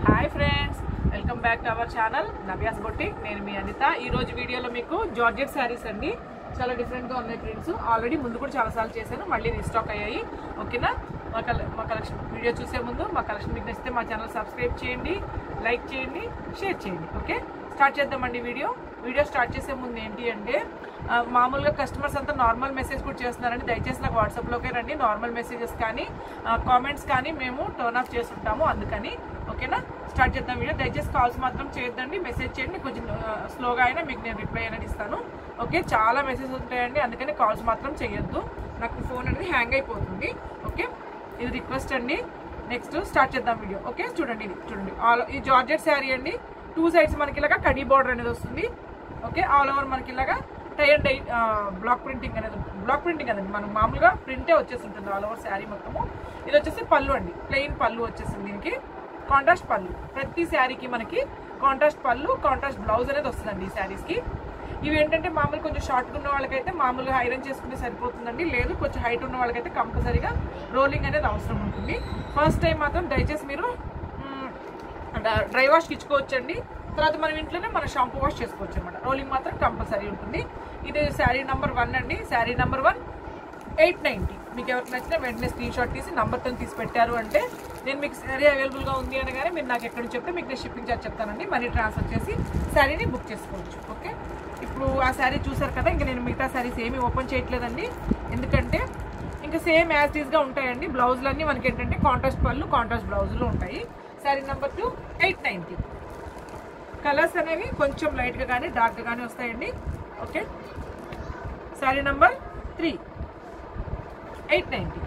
hi friends welcome back to our channel Navya's boutique నేను మీ అనిత ఈ రోజు వీడియోలో మీకు జార్జెట్ శారీస్ అండి చాలా డిఫరెంట్గా ఉన్నాయి ప్రింట్స్ ఆల్రెడీ ముందు కూడా చాలాసార్లు చేశాను మళ్ళీ రీస్టాక్ అయ్యాయి ఓకేనా మా కల మా కలెక్షన్ వీడియో చూసే ముందు మా కలెక్షన్ మీకు నచ్చితే మా ఛానల్ సబ్స్క్రైబ్ చేయండి లైక్ చేయండి షేర్ చేయండి ఓకే స్టార్ట్ చేద్దామండి వీడియో వీడియో స్టార్ట్ చేసే ముందు ఏంటి అంటే ఆ, మామూలుగా కస్టమర్స్ అంతా నార్మల్ మెసేజ్ కూడా చేస్తున్నారండి దయచేసి నాకు వాట్సాప్లోకే రండి నార్మల్ మెసేజెస్ కానీ కామెంట్స్ కానీ మేము టర్న్ ఆఫ్ చేస్తుంటాము అందుకని ఓకేనా స్టార్ట్ చేద్దాం వీడియో దయచేసి కాల్స్ మాత్రం చేయొద్దండి మెసేజ్ చేయండి కొంచెం స్లోగా అయినా మీకు నేను రిప్లై అనేది ఇస్తాను ఓకే చాలా మెసేజ్ ఉంటాయండి అందుకని కాల్స్ మాత్రం చేయొద్దు నాకు ఫోన్ అనేది హ్యాంగ్ అయిపోతుంది ఓకే ఇది రిక్వెస్ట్ అండి నెక్స్ట్ స్టార్ట్ చేద్దాం వీడియో ఓకే చూడండి ఇది చూడండి ఆల్ ఈ జార్జెట్ శారీ అండి టూ సైడ్స్ మనకి ఇలాగా కడీ బార్డర్ అనేది వస్తుంది ఓకే ఆల్ ఓవర్ మనకి ఇలాగా tie and tie block printing అనేది ఉంటుంది బ్లాక్ ప్రింటింగ్ అనేది మనం మామూలుగా ప్రింటే వచ్చేసి ఉంటుంది ఆల్ ఓవర్ శారీ మొత్తము ఇది వచ్చేసి పళ్ళు అండి ప్లెయిన్ పళ్ళు వచ్చేసింది దీనికి కాంట్రాస్ట్ పళ్ళు ప్రతి శారీకి మనకి కాంట్రాస్ట్ పళ్ళు కాంట్రాస్ట్ బ్లౌజ్ అనేది వస్తుందండి ఈ శారీస్కి ఇవి ఏంటంటే మామూలు కొంచెం షార్ట్గా ఉన్న వాళ్ళకైతే మామూలుగా ఐరన్ చేసుకుంటే సరిపోతుందండి లేదు కొంచెం హైట్ ఉన్న వాళ్ళకైతే కంపల్సరీగా రోలింగ్ అనేది అవసరం ఉంటుంది ఫస్ట్ టైం మాత్రం దయచేసి మీరు మ్, డ్రై వాష్కి ఇచ్చుకోవచ్చండి తర్వాత మనం ఇంట్లోనే మన షాంపూ వాష్ చేసుకోవచ్చు అనమాట రోలింగ్ మాత్రం కంపల్సరీ ఉంటుంది ఇది శారీ నెంబర్ వన్ అండి sari number one eight ninety మీకు ఎవరికి నచ్చినా వెంటనే స్క్రీన్ షాట్ తీసి నంబర్తో తీసి పెట్టారు అంటే నేను మీకు శారీ అవైలబుల్గా ఉంది అనగానే మీరు నాకు ఎక్కడ చెప్తే మీకు నేను షిప్పింగ్ చార్జ్ చెప్తానండి మనీ ట్రాన్స్ఫర్ చేసి శారీని బుక్ చేసుకోవచ్చు ఓకే ఇప్పుడు ఆ శారీ చూసారు కదా ఇంకా నేను మిగతా శారీస్ ఏమీ ఓపెన్ చేయట్లేదండి ఎందుకంటే ఇంకా సేమ్ యాజ్ టీస్గా ఉంటాయండి బ్లౌజులన్నీ మనకి ఏంటంటే కాంట్రాస్ట్ పళ్ళు కాంట్రాస్ట్ బ్లౌజులు ఉంటాయి sari number two eight ninety colours అనేవి కొంచెం లైట్గా కానీ డార్క్గా కానీ వస్తాయండి okay sari number three eight ninety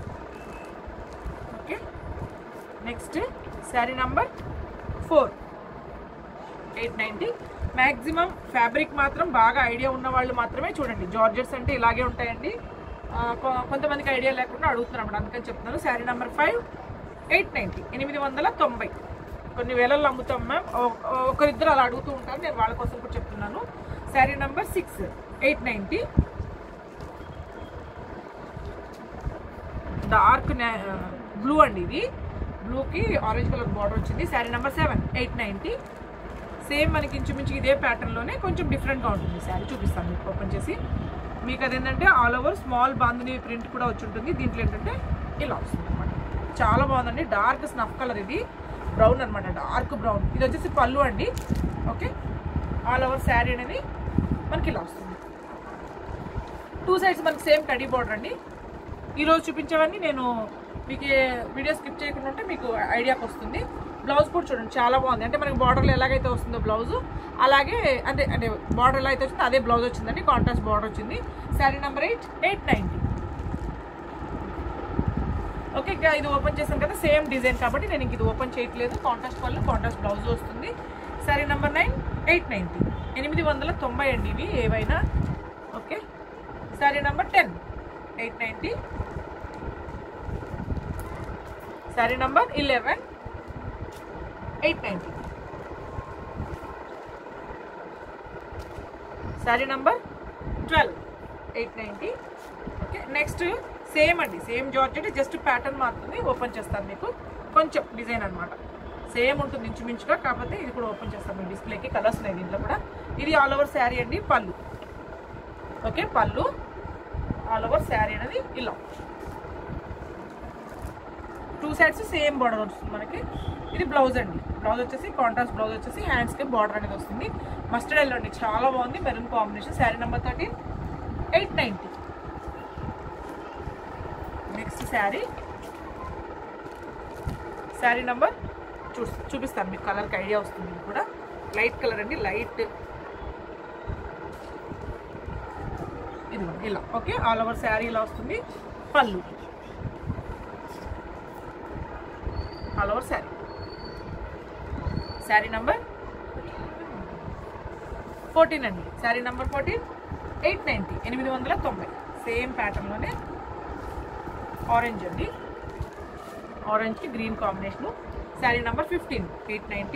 okay next sari number four eight ninety maximum fabric మాత్రం బాగా ఐడియా ఉన్న వాళ్ళు మాత్రమే చూడండి జార్జెట్స్ అంటే ఇలాగే ఉంటాయండి ఆ, కొ- కొంతమందికి ఐడియా లేకుండా అడుగుతున్నారు అన్నమాట అందుకని చెప్తున్నాను sari number five eight ninety ఎనిమిది వందల తొంభై కొన్ని వేలల్లో అమ్ముతాం మ్యామ్ ఒ- ఒకరిద్దరు అలా అడుగుతూ ఉంటారు నేను వాళ్ళ కోసం కూడా చెప్తున్నాను sari number six eight ninety dark blue అండి ఇది బ్లూకి ఆరెంజ్ కలర్ బార్డర్ వచ్చింది sari number seven eight ninety same మనకి ఇంచుమించు ఇదే ప్యాటర్న్లోనే కొంచెం డిఫరెంట్గా ఉంటుంది శారీ చూపిస్తాను మీకు ఓపెన్ చేసి మీకు అదేంటంటే all over small bandhani print కూడా వచ్చి ఉంటుంది దీంట్లో ఏంటంటే ఇలా వస్తుంది అనమాట చాలా బాగుందండి డార్క్ స్నఫ్ కలర్ ఇది బ్రౌన్ అనమాట డార్క్ బ్రౌన్ ఇది వచ్చేసి పళ్ళు అండి ఓకే ఆల్ ఓవర్ శారీ అనేది మనకి ఇలా వస్తుంది టూ సైడ్స్ మనకి సేమ్ కడీ బార్డర్ అండి ఈరోజు చూపించేవన్నీ నేను మీకు ఏ- వీడియో స్కిప్ చేయకుండా ఉంటే మీకు ఐడియాకి వస్తుంది బ్లౌజ్ కూడా చూడండి చాలా బాగుంది అంటే మనకి బార్డర్లో ఎలాగైతే వస్తుందో బ్లౌజ్ అలాగే అంటే అంటే బార్డర్ ఎలా అయితే వచ్చిందో అదే బ్లౌజ్ వచ్చిందండి కాంట్రాస్ట్ బార్డర్ వచ్చింది sari number eight eight ninety okay ఇంకా ఇది ఓపెన్ చేశాను కదా సేమ్ డిజైన్ కాబట్టి నేను ఇంక ఇది ఓపెన్ చేయట్లేదు కాంట్రాస్ట్ వల్ల కాంట్రాస్ట్ బ్లౌజ్ వస్తుంది sari number nine eight ninety ఎనిమిది వందల తొంభై అండి ఇవి ఏవైనా okay sari number ten eight ninety sari number eleven eight ninety sari number twelve eight ninety okay next same అండి సేమ్ జార్జెట్ జస్ట్ ప్యాటర్న్ మారుతుంది ఓపెన్ చేస్తాను మీకు కొంచెం డిజైన్ అనమాట సేమ్ ఉంటుంది ఇంచుమించుగా కాకపోతే ఇది కూడా ఓపెన్ చేస్తాను మీ డిస్ప్లేకి కలర్స్ ఉన్నాయి దీంట్లో కూడా ఇది ఆల్ ఓవర్ శారీ అండి పళ్ళు ఓకే పళ్ళు ఆల్ ఓవర్ శారీ అనేది ఇలా టూ సైడ్స్ సేమ్ బార్డర్ వస్తుంది మనకి ఇది బ్లౌజ్ అండి బ్లౌజ్ వచ్చేసి కాంట్రాస్ట్ బ్లౌజ్ వచ్చేసి హ్యాండ్స్కి బార్డర్ అనేది వస్తుంది మస్టర్డ్ ఎల్లో అండి చాలా బాగుంది maroon combination sari number thirteen eight ninety next sari sari number చూ చూపిస్తాను మీకు కలర్కి ఐడియా వస్తుంది ఇది కూడా లైట్ కలర్ అండి లైట్ ఇది ఇలా ఓకే ఆల్ ఓవర్ శారీ ఇలా వస్తుంది పళ్ళు all over sari sari number fourteen అండి sari number fourteen eight ninety ఎనిమిది వందల తొంభై సేమ్ ప్యాటర్న్లోనే ఆరెంజ్ అండి ఆరెంజ్కి green combination sari number fifteen eight ninety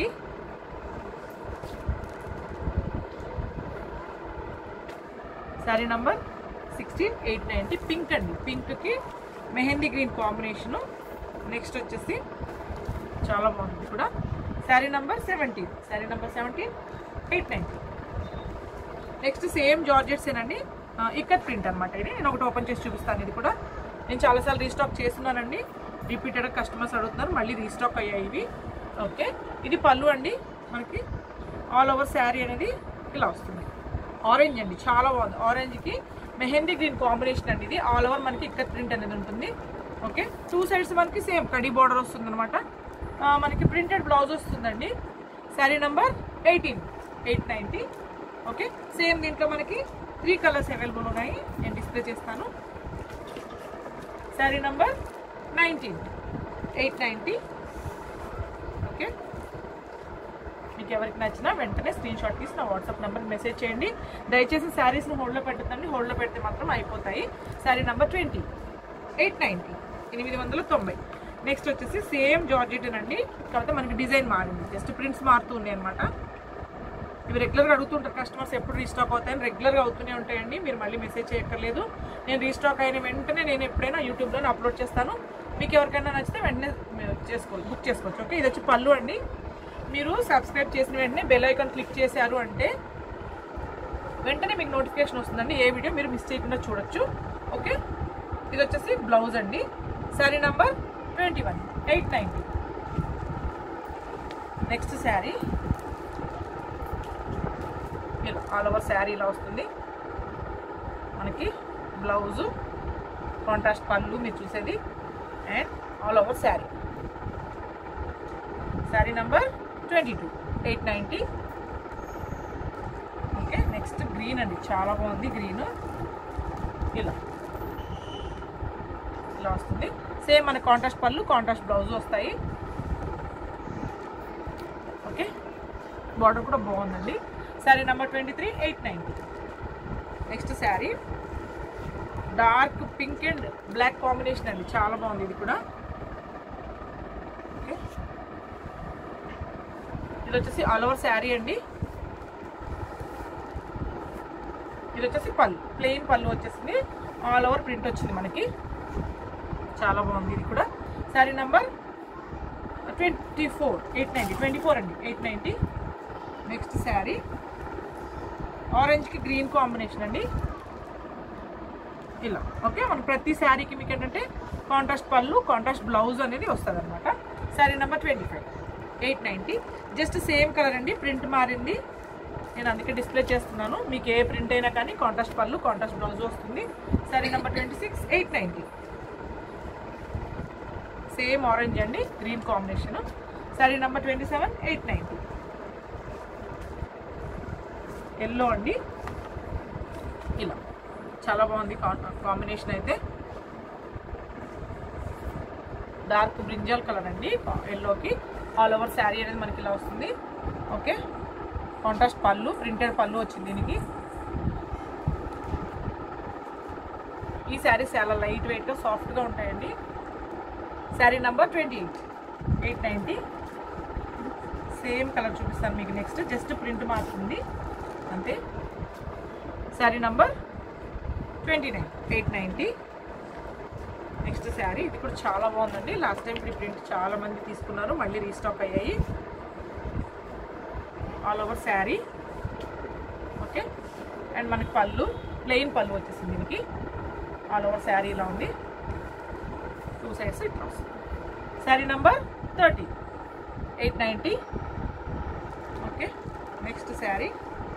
sari number sixteen eight ninety pink అండి పింక్కి మెహందీ గ్రీన్ కాంబినేషను నెక్స్ట్ వచ్చేసి చాలా బాగుంది ఇది కూడా sari number seventeen sari number seventeen eight ninety next same georgettes ఏనండి ఆ, ఇక్కత్ ప్రింట్ అనమాట ఇది నేను ఒకటి ఓపెన్ చేసి చూపిస్తాను ఇది కూడా నేను చాలాసార్లు రీస్టాక్ చేస్తున్నానండి రిపీటెడ్ కస్టమర్స్ అడుగుతున్నారు మళ్ళీ రీస్టాక్ అయ్యాయి ఇవి ఓకే ఇది పళ్ళు అండి మనకి ఆల్ ఓవర్ శారీ అనేది ఇలా వస్తుంది ఆరెంజ్ అండి చాలా బాగుంది ఆరెంజ్కి మెహందీ గ్రీన్ కాంబినేషన్ అండి ఇది ఆల్ ఓవర్ మనకి ఇక్కత్ ప్రింట్ అనేది ఉంటుంది ఓకే టూ సైడ్స్ మనకి సేమ్ కడీ బార్డర్ వస్తుంది అనమాట మనకి ప్రింటెడ్ బ్లౌజ్ వస్తుందండి sari number eighteen eight ninety okay same దీంట్లో మనకి త్రీ కలర్స్ అవైలబుల్ ఉన్నాయి నేను డిస్ప్లే చేస్తాను sari number nineteen eight ninety okay మీకు ఎవరికి నచ్చినా వెంటనే స్క్రీన్ షాట్ తీసి నా వాట్సాప్ నెంబర్కి మెసేజ్ చేయండి దయచేసి శారీస్ని హోల్డ్లో పెట్టద్దండి హోల్డ్లో పెడితే మాత్రం అయిపోతాయి sari number twenty eight ninety ఎనిమిది వందల తొంభై నెక్స్ట్ వచ్చేసి సేమ్ జార్జెట్ అండి కాకపోతే మనకి డిజైన్ మారింది జస్ట్ ప్రింట్స్ మారుతూ ఉన్నాయి అనమాట ఇవి రెగ్యులర్గా అడుగుతుంటారు కస్టమర్స్ ఎప్పుడు రీస్టాక్ అవుతాయని రెగ్యులర్గా అవుతూనే ఉంటాయండి మీరు మళ్ళీ మెసేజ్ చేయక్కర్లేదు నేను రీస్టాక్ అయిన వెంటనే నేను ఎప్పుడైనా యూట్యూబ్లో అప్లోడ్ చేస్తాను మీకు ఎవరికైనా నచ్చితే వెంటనే మీరు చేసుకోవచ్చు బుక్ చేసుకోవచ్చు ఓకే ఇది వచ్చి పళ్ళు అండి మీరు సబ్స్క్రైబ్ చేసిన వెంటనే బెల్ ఐకాన్ క్లిక్ చేశారు అంటే వెంటనే మీకు నోటిఫికేషన్ వస్తుందండి ఏ వీడియో మీరు మిస్ చేయకుండా చూడొచ్చు ఓకే ఇది వచ్చేసి బ్లౌజ్ అండి sari number twenty one eight ninety next sari ఇలా ఆల్ ఓవర్ శారీ ఇలా వస్తుంది మనకి బ్లౌజు కాంట్రాస్ట్ పళ్ళు మీరు చూసేది and all over sari sari number twenty two eight ninety okay next green అండి చాలా బాగుంది గ్రీన్ ఇలా ఇలా వస్తుంది సేమ్ మన కాంట్రాస్ట్ పళ్ళు కాంట్రాస్ట్ బ్లౌజ్ వస్తాయి ఓకే బార్డర్ కూడా బాగుందండి sari number twenty three eight ninety next sari dark pink and black combination అండి చాలా బాగుంది ఇది కూడా ఓకే ఇది వచ్చేసి ఆల్ ఓవర్ శారీ అండి ఇది వచ్చేసి పళ్ళు ప్లెయిన్ పళ్ళు వచ్చేసింది ఆల్ ఓవర్ ప్రింట్ వచ్చింది మనకి చాలా బాగుంది ఇది కూడా sari number twenty four eight ninety twenty four అండి ఎయిట్ నైంటీ నెక్స్ట్ శారీ ఆరెంజ్కి గ్రీన్ కాంబినేషన్ అండి ఇలా ఓకే మన ప్రతి శారీకి మీకు ఏంటంటే కాంట్రాస్ట్ పళ్ళు కాంట్రాస్ట్ బ్లౌజ్ అనేది వస్తుంది అనమాట sari number twenty five eight ninety just same colour అండి ప్రింట్ మారింది నేను అందుకే డిస్ప్లే చేస్తున్నాను మీకు ఏ ప్రింట్ అయినా కానీ కాంట్రాస్ట్ పళ్ళు కాంట్రాస్ట్ బ్లౌజ్ వస్తుంది sari number twenty six eight ninety same orange అండి green combination sari number twenty seven eight ninety yellow అండి ఇలా చాలా బాగుంది కాంబినేషన్ అయితే డార్క్ బ్రింజాల్ కలర్ అండి ఎల్లోకి ఆల్ ఓవర్ శారీ అనేది మనకి ఇలా వస్తుంది ఓకే కాంట్రాస్ట్ పళ్ళు ప్రింటెడ్ పళ్ళు వచ్చింది దీనికి ఈ శారీస్ చాలా లైట్ వెయిట్గా సాఫ్ట్గా ఉంటాయండి sari number twenty eight eight ninety same colour చూపిస్తాను మీకు నెక్స్ట్ జస్ట్ ప్రింట్ మారుతుంది అంతే sari number twenty nine eight ninety next sari ఇది కూడా చాలా బాగుందండి లాస్ట్ టైం ఈ ప్రింట్ చాలా మంది తీసుకున్నారు మళ్ళీ రీస్టాక్ అయ్యాయి all over sari okay and మనకి పళ్ళు ప్లెయిన్ పళ్ళు వచ్చేసింది దీనికి ఆల్ ఓవర్ శారీ ఇలా ఉంది టూ సైడ్స్ ఇట్లా వస్తుంది sari number thirty eight ninety okay next sari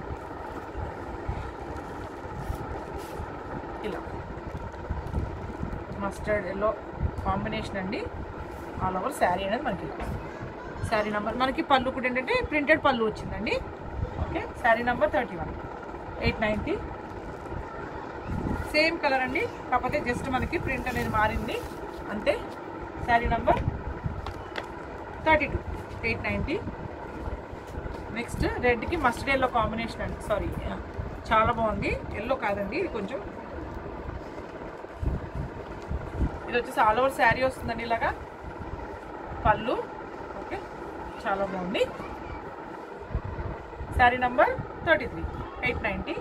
ఇలా మస్టర్డ్ ఎల్లో కాంబినేషన్ అండి ఆల్ ఓవర్ శారీ అనేది మనకి ఇలా శారీ నెంబర్ మనకి పళ్ళు కూడా ఏంటంటే ప్రింటెడ్ పళ్ళు వచ్చిందండి okay sari number thirty one eight ninety same colour అండి కాకపోతే జస్ట్ మనకి ప్రింట్ అనేది మారింది అంతే sari number thirty two eight ninety next రెడ్కి మస్టర్డ్ ఎల్లో కాంబినేషన్ అండి సారీ చాలా బాగుంది ఎల్లో కాదండి ఇది కొంచెం ఇది వచ్చేసి ఆల్ ఓవర్ శారీ వస్తుందండి ఇలాగా పళ్ళు ఓకే చాలా బాగుంది sari number thirty three eight ninety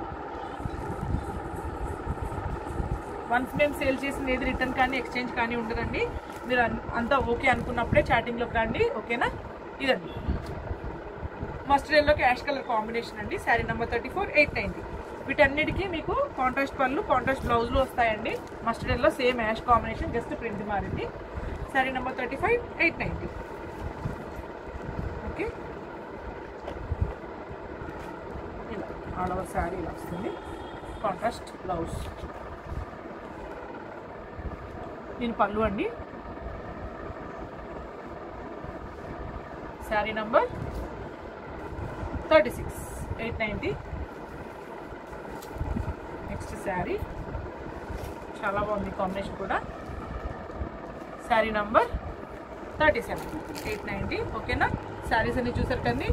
once మేము సేల్ చేసింది ఏది రిటర్న్ కానీ ఎక్స్చేంజ్ కానీ ఉండదండి మీరు అన్- అంతా ఓకే అనుకున్నప్పుడే చాటింగ్లోకి రండి ఓకేనా ఇదండి మస్టర్డ్ ఎల్లోకి యాష్ కలర్ కాంబినేషన్ అండి sari number thirty four eight ninety వీటన్నిటికీ మీకు కాంట్రాస్ట్ పళ్ళు కాంట్రాస్ట్ బ్లౌజ్లు వస్తాయండి mustard yellow same ash combination just print మారింది sari number thirty five eight ninety okay ఇలా ఆల్ ఓవర్ శారీ ఇలా వస్తుంది కాంట్రాస్ట్ బ్లౌజ్ దీని పళ్ళు అండి sari number thirty six eight ninety next sari చాలా బాగుంది కాంబినేషన్ కూడా sari number thirty seven eight ninety ఓకేనా శారీస్ అన్ని చూసారు కదండి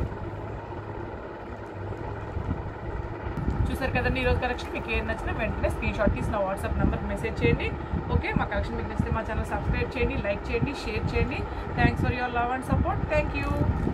చూసారు కదండి ఈరోజు కలెక్షన్ మీకు ఏం నచ్చినా వెంటనే స్క్రీన్ షాట్ తీసి నా వాట్సాప్ నెంబర్కి మెసేజ్ చేయండి ఓకే మా కలెక్షన్ మీకు నచ్చితే మా ఛానల్ సబ్స్క్రైబ్ చేయండి లైక్ చేయండి షేర్ చేయండి thanks for your love and support thank you